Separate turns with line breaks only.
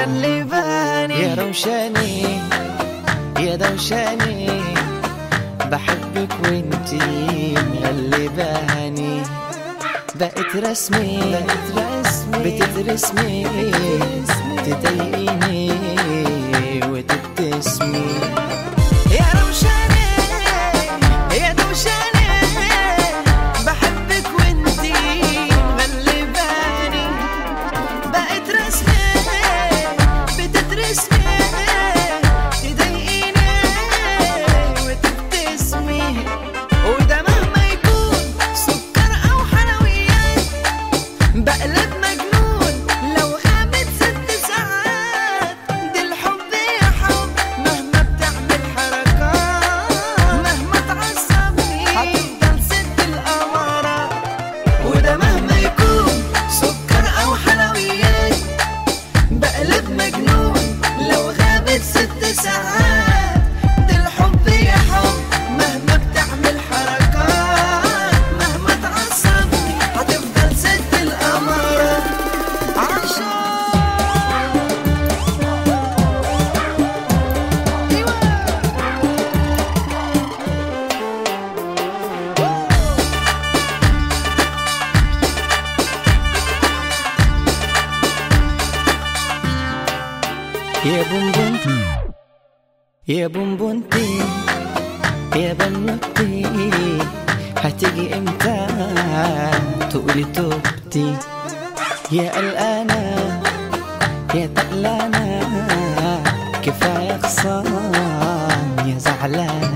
مغلباني
يا روشاني يا دوشاني بحبك وانتي مغلباني بقت رسمي
بقت رسمي
بتترسمي تضايقيني وتبتسمي
يا روشاني يا دوشاني بحبك وانتي مغلباني بقت رسمي بتترسمي تضايقيني وتبتسمي وده مهما يكون سكر او حلويات بقلب مجنون لو غابت ست ساعات دي الحب يا حب مهما بتعمل حركات مهما تعصبني هتفضل ست القمرة وده مهما يكون سكر او حلويات بقلب مجنون لو غابت ست ساعات دي الحب يا حب مهما بتعمل حركات مهما تعصبني هتفضل ست القمرة عشان
يا بونبونتي يا بونبونتي يا بنوتي هتيجي امتى تقولي توبتي يا قلقانة يا تقلانة كفاية خصام يا زعلانة